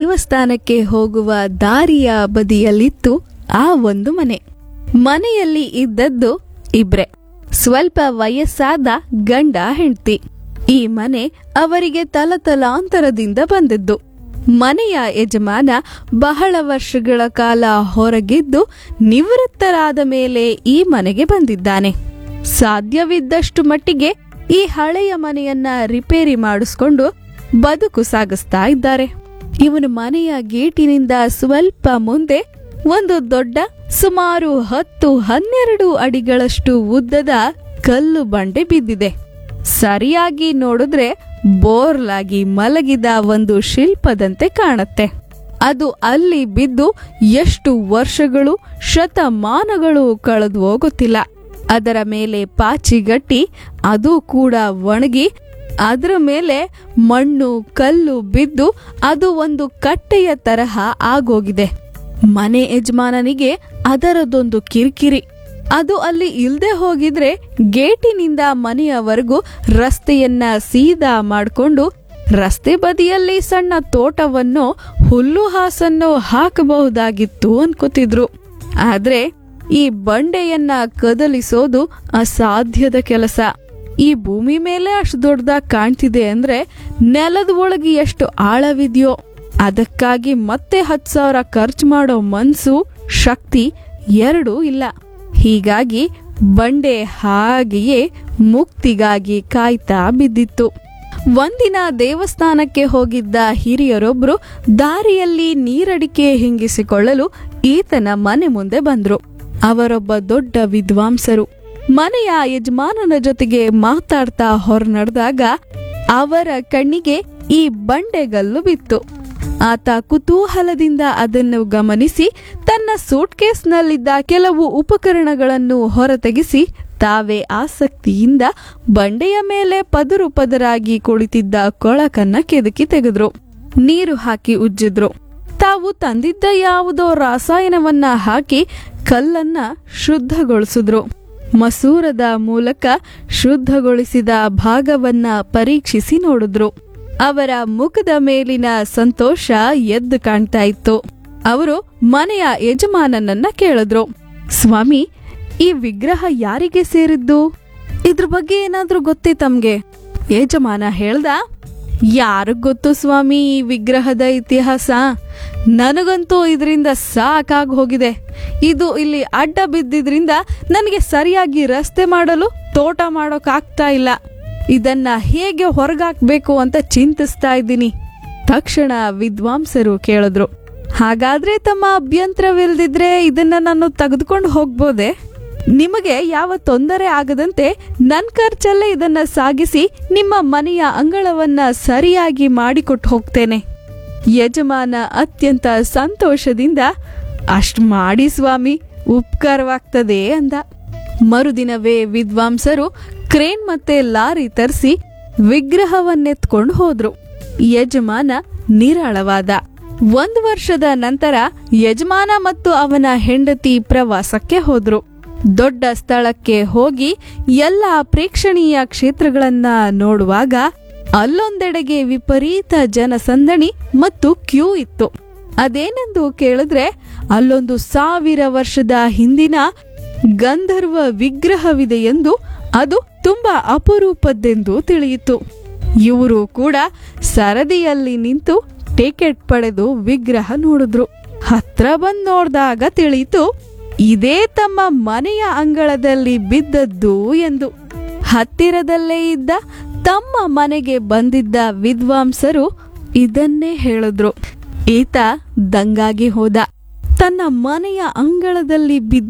ದೇವಸ್ಥಾನಕ್ಕೆ ಹೋಗುವ ದಾರಿಯ ಬದಿಯಲ್ಲಿತ್ತು ಆ ಒಂದು ಮನೆ ಮನೆಯಲ್ಲಿ ಇದ್ದದ್ದು ಇಬ್ರೆ ಸ್ವಲ್ಪ ವಯಸ್ಸಾದ ಗಂಡ ಹೆಂಡತಿ ಈ ಮನೆ ಅವರಿಗೆ ತಲತಲಾಂತರದಿಂದ ಬಂದಿದ್ದು ಮನೆಯ ಯಜಮಾನ ಬಹಳ ವರ್ಷಗಳ ಕಾಲ ಹೊರಗಿದ್ದು ನಿವೃತ್ತರಾದ ಮೇಲೆ ಈ ಮನೆಗೆ ಬಂದಿದ್ದಾನೆ ಸಾಧ್ಯವಿದ್ದಷ್ಟು ಮಟ್ಟಿಗೆ ಈ ಹಳೆಯ ಮನೆಯನ್ನ ರಿಪೇರಿ ಮಾಡಿಸ್ಕೊಂಡು ಬದುಕು ಸಾಗಿಸ್ತಾ ಇದ್ದಾರೆ ಇವನು ಮನೆಯ ಗೇಟಿನಿಂದ ಸ್ವಲ್ಪ ಮುಂದೆ ಒಂದು ದೊಡ್ಡ ಸುಮಾರು ಹತ್ತು ಹನ್ನೆರಡು ಅಡಿಗಳಷ್ಟು ಉದ್ದದ ಕಲ್ಲು ಬಂಡೆ ಬಿದ್ದಿದೆ ಸರಿಯಾಗಿ ನೋಡಿದ್ರೆ ಬೋರ್ಲಾಗಿ ಮಲಗಿದ ಒಂದು ಶಿಲ್ಪದಂತೆ ಕಾಣುತ್ತೆ ಅದು ಅಲ್ಲಿ ಬಿದ್ದು ಎಷ್ಟು ವರ್ಷಗಳು ಶತಮಾನಗಳು ಕಳೆದು ಗೊತ್ತಿಲ್ಲ ಅದರ ಮೇಲೆ ಪಾಚಿಗಟ್ಟಿ ಅದು ಕೂಡ ಒಣಗಿ ಅದರ ಮೇಲೆ ಮಣ್ಣು ಕಲ್ಲು ಬಿದ್ದು ಅದು ಒಂದು ಕಟ್ಟೆಯ ತರಹ ಆಗೋಗಿದೆ ಮನೆ ಯಜಮಾನನಿಗೆ ಅದರದೊಂದು ಕಿರಿಕಿರಿ ಅದು ಅಲ್ಲಿ ಇಲ್ದೆ ಹೋಗಿದ್ರೆ ಗೇಟಿನಿಂದ ಮನೆಯವರೆಗೂ ರಸ್ತೆಯನ್ನ ಸೀದಾ ಮಾಡಿಕೊಂಡು ರಸ್ತೆ ಬದಿಯಲ್ಲಿ ಸಣ್ಣ ತೋಟವನ್ನು ಹುಲ್ಲು ಹಾಸನ್ನು ಹಾಕಬಹುದಾಗಿತ್ತು ಅನ್ಕೋತಿದ್ರು ಆದ್ರೆ ಈ ಬಂಡೆಯನ್ನ ಕದಲಿಸೋದು ಅಸಾಧ್ಯದ ಕೆಲಸ ಈ ಭೂಮಿ ಮೇಲೆ ಅಷ್ಟು ದೊಡ್ಡದಾಗಿ ಕಾಣ್ತಿದೆ ಅಂದ್ರೆ ನೆಲದ ಒಳಗೆ ಎಷ್ಟು ಆಳವಿದೆಯೋ ಅದಕ್ಕಾಗಿ ಮತ್ತೆ ಹತ್ತು ಸಾವಿರ ಖರ್ಚು ಮಾಡೋ ಮನ್ಸು ಶಕ್ತಿ ಎರಡೂ ಇಲ್ಲ ಹೀಗಾಗಿ ಬಂಡೆ ಹಾಗೆಯೇ ಮುಕ್ತಿಗಾಗಿ ಕಾಯ್ತಾ ಬಿದ್ದಿತ್ತು ಒಂದಿನ ದೇವಸ್ಥಾನಕ್ಕೆ ಹೋಗಿದ್ದ ಹಿರಿಯರೊಬ್ರು ದಾರಿಯಲ್ಲಿ ನೀರಡಿಕೆ ಹಿಂಗಿಸಿಕೊಳ್ಳಲು ಈತನ ಮನೆ ಮುಂದೆ ಬಂದ್ರು ಅವರೊಬ್ಬ ದೊಡ್ಡ ವಿದ್ವಾಂಸರು ಮನೆಯ ಯಜಮಾನನ ಜೊತೆಗೆ ಮಾತಾಡ್ತಾ ಹೊರ ನಡೆದಾಗ ಅವರ ಕಣ್ಣಿಗೆ ಈ ಬಂಡೆಗಲ್ಲು ಬಿತ್ತು ಆತ ಕುತೂಹಲದಿಂದ ಅದನ್ನು ಗಮನಿಸಿ ತನ್ನ ಸೂಟ್ಕೇಸ್ನಲ್ಲಿದ್ದ ಕೆಲವು ಉಪಕರಣಗಳನ್ನು ಹೊರತೆಗೆಸಿ ತಾವೇ ಆಸಕ್ತಿಯಿಂದ ಬಂಡೆಯ ಮೇಲೆ ಪದರು ಪದರಾಗಿ ಕುಳಿತಿದ್ದ ಕೊಳಕನ್ನ ಕೆದಕಿ ತೆಗೆದ್ರು ನೀರು ಹಾಕಿ ಉಜ್ಜಿದ್ರು ತಾವು ತಂದಿದ್ದ ಯಾವುದೋ ರಾಸಾಯನವನ್ನ ಹಾಕಿ ಕಲ್ಲನ್ನ ಶುದ್ಧಗೊಳಿಸಿದ್ರು ಮಸೂರದ ಮೂಲಕ ಶುದ್ಧಗೊಳಿಸಿದ ಭಾಗವನ್ನ ಪರೀಕ್ಷಿಸಿ ನೋಡಿದ್ರು ಅವರ ಮುಖದ ಮೇಲಿನ ಸಂತೋಷ ಎದ್ದು ಕಾಣ್ತಾ ಇತ್ತು ಅವರು ಮನೆಯ ಯಜಮಾನನನ್ನ ಕೇಳಿದ್ರು ಸ್ವಾಮಿ ಈ ವಿಗ್ರಹ ಯಾರಿಗೆ ಸೇರಿದ್ದು ಇದ್ರ ಬಗ್ಗೆ ಏನಾದ್ರೂ ಗೊತ್ತೇ ತಮ್ಗೆ ಯಜಮಾನ ಹೇಳ್ದ ಯಾರಿಗ್ ಗೊತ್ತು ಸ್ವಾಮಿ ಈ ವಿಗ್ರಹದ ಇತಿಹಾಸ ನನಗಂತೂ ಇದರಿಂದ ಸಾಕಾಗಿ ಹೋಗಿದೆ ಇದು ಇಲ್ಲಿ ಅಡ್ಡ ಬಿದ್ದಿದ್ರಿಂದ ನನಗೆ ಸರಿಯಾಗಿ ರಸ್ತೆ ಮಾಡಲು ತೋಟ ಮಾಡೋಕ್ಕಾಗ್ತಾ ಇಲ್ಲ ಇದನ್ನ ಹೇಗೆ ಹೊರಗಾಕ್ಬೇಕು ಅಂತ ಚಿಂತಿಸ್ತಾ ಇದ್ದೀನಿ ತಕ್ಷಣ ವಿದ್ವಾಂಸರು ಕೇಳಿದ್ರು ಹಾಗಾದ್ರೆ ತಮ್ಮ ಅಭ್ಯಂತರವಿಲ್ದಿದ್ರೆ ಇದನ್ನ ನಾನು ತೆಗೆದುಕೊಂಡು ಹೋಗ್ಬೋದೆ ನಿಮಗೆ ಯಾವ ತೊಂದರೆ ಆಗದಂತೆ ನನ್ನ ಖರ್ಚಲ್ಲೇ ಇದನ್ನ ಸಾಗಿಸಿ ನಿಮ್ಮ ಮನೆಯ ಅಂಗಳವನ್ನ ಸರಿಯಾಗಿ ಮಾಡಿಕೊಟ್ಟು ಹೋಗ್ತೇನೆ ಯಜಮಾನ ಅತ್ಯಂತ ಸಂತೋಷದಿಂದ ಅಷ್ಟ್ ಮಾಡಿ ಸ್ವಾಮಿ ಉಪಕಾರವಾಗ್ತದೆ ಅಂದ ಮರುದಿನವೇ ವಿದ್ವಾಂಸರು ಕ್ರೇನ್ ಮತ್ತೆ ಲಾರಿ ತರಿಸಿ ವಿಗ್ರಹವನ್ನೆತ್ಕೊಂಡು ಹೋದ್ರು ಯಜಮಾನ ನಿರಾಳವಾದ ಒಂದು ವರ್ಷದ ನಂತರ ಯಜಮಾನ ಮತ್ತು ಅವನ ಹೆಂಡತಿ ಪ್ರವಾಸಕ್ಕೆ ಹೋದ್ರು ದೊಡ್ಡ ಸ್ಥಳಕ್ಕೆ ಹೋಗಿ ಎಲ್ಲ ಪ್ರೇಕ್ಷಣೀಯ ಕ್ಷೇತ್ರಗಳನ್ನ ನೋಡುವಾಗ ಅಲ್ಲೊಂದೆಡೆಗೆ ವಿಪರೀತ ಜನಸಂದಣಿ ಮತ್ತು ಕ್ಯೂ ಇತ್ತು ಅದೇನೆಂದು ಕೇಳಿದ್ರೆ ಅಲ್ಲೊಂದು ಸಾವಿರ ವರ್ಷದ ಹಿಂದಿನ ಗಂಧರ್ವ ವಿಗ್ರಹವಿದೆ ಎಂದು ಅದು ತುಂಬಾ ಅಪರೂಪದ್ದೆಂದು ತಿಳಿಯಿತು ಇವರು ಕೂಡ ಸರದಿಯಲ್ಲಿ ನಿಂತು ಟಿಕೆಟ್ ಪಡೆದು ವಿಗ್ರಹ ನೋಡಿದ್ರು ಹತ್ರ ಬಂದ್ ನೋಡಿದಾಗ ತಿಳಿಯಿತು ಇದೇ ತಮ್ಮ ಮನೆಯ ಅಂಗಳದಲ್ಲಿ ಬಿದ್ದದ್ದು ಎಂದು ಹತ್ತಿರದಲ್ಲೇ ಇದ್ದ ತಮ್ಮ ಮನೆಗೆ ಬಂದಿದ್ದ ವಿದ್ವಾಂಸರು ಇದನ್ನೇ ಹೇಳಿದ್ರು ಈತ ದಂಗಾಗಿ ಹೋದ ತನ್ನ ಮನೆಯ ಅಂಗಳದಲ್ಲಿ ಬಿದ್ದ